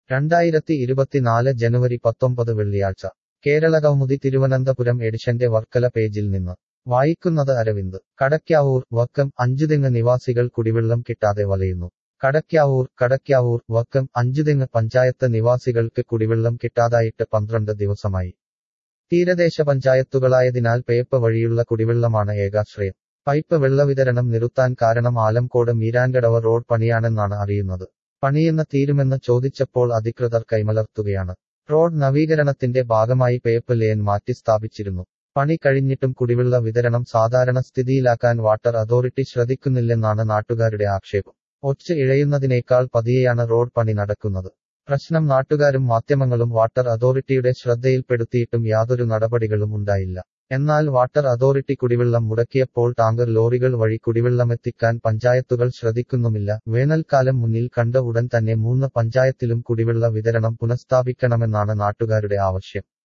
രണ്ടായിരത്തി ഇരുപത്തിനാല് ജനുവരി പത്തൊമ്പത് വെള്ളിയാഴ്ച കേരള കൗമുദി തിരുവനന്തപുരം എഡിഷന്റെ വർക്കല പേജിൽ നിന്ന് വായിക്കുന്നത് അരവിന്ദ് കടയ്ക്കാവൂർ വക്കം അഞ്ചുതെങ്ങ് നിവാസികൾ കുടിവെള്ളം കിട്ടാതെ വലയുന്നു കടയ്ക്കാവൂർ കടയ്ക്കാവൂർ വക്കം അഞ്ചുതെങ്ങ് പഞ്ചായത്ത് നിവാസികൾക്ക് കുടിവെള്ളം കിട്ടാതായിട്ട് പന്ത്രണ്ട് ദിവസമായി തീരദേശ പഞ്ചായത്തുകളായതിനാൽ പേപ്പ് വഴിയുള്ള കുടിവെള്ളമാണ് ഏകാശ്രയം പൈപ്പ് വെള്ളവിതരണം നിർത്താൻ കാരണം ആലംകോട് മീരാൻകടവ് റോഡ് പണിയാണെന്നാണ് അറിയുന്നത് പണിയെന്ന് തീരുമെന്ന് ചോദിച്ചപ്പോൾ അധികൃതർ കൈമലർത്തുകയാണ് റോഡ് നവീകരണത്തിന്റെ ഭാഗമായി പേപ്പ് ലേൻ മാറ്റി സ്ഥാപിച്ചിരുന്നു പണി കഴിഞ്ഞിട്ടും കുടിവെള്ള വിതരണം സാധാരണ സ്ഥിതിയിലാക്കാൻ വാട്ടർ അതോറിറ്റി ശ്രദ്ധിക്കുന്നില്ലെന്നാണ് നാട്ടുകാരുടെ ആക്ഷേപം ഒച്ച ഇഴയുന്നതിനേക്കാൾ പതിയെയാണ് റോഡ് പണി നടക്കുന്നത് പ്രശ്നം നാട്ടുകാരും മാധ്യമങ്ങളും വാട്ടർ അതോറിറ്റിയുടെ ശ്രദ്ധയിൽപ്പെടുത്തിയിട്ടും യാതൊരു നടപടികളും ഉണ്ടായില്ല എന്നാൽ വാട്ടർ അതോറിറ്റി കുടിവെള്ളം മുടക്കിയപ്പോൾ ടാങ്കർ ലോറികൾ വഴി കുടിവെള്ളമെത്തിക്കാൻ പഞ്ചായത്തുകൾ ശ്രദ്ധിക്കുന്നുമില്ല വേനൽക്കാലം മുന്നിൽ കണ്ട ഉടൻ തന്നെ മൂന്ന് പഞ്ചായത്തിലും കുടിവെള്ള വിതരണം പുനഃസ്ഥാപിക്കണമെന്നാണ് നാട്ടുകാരുടെ ആവശ്യം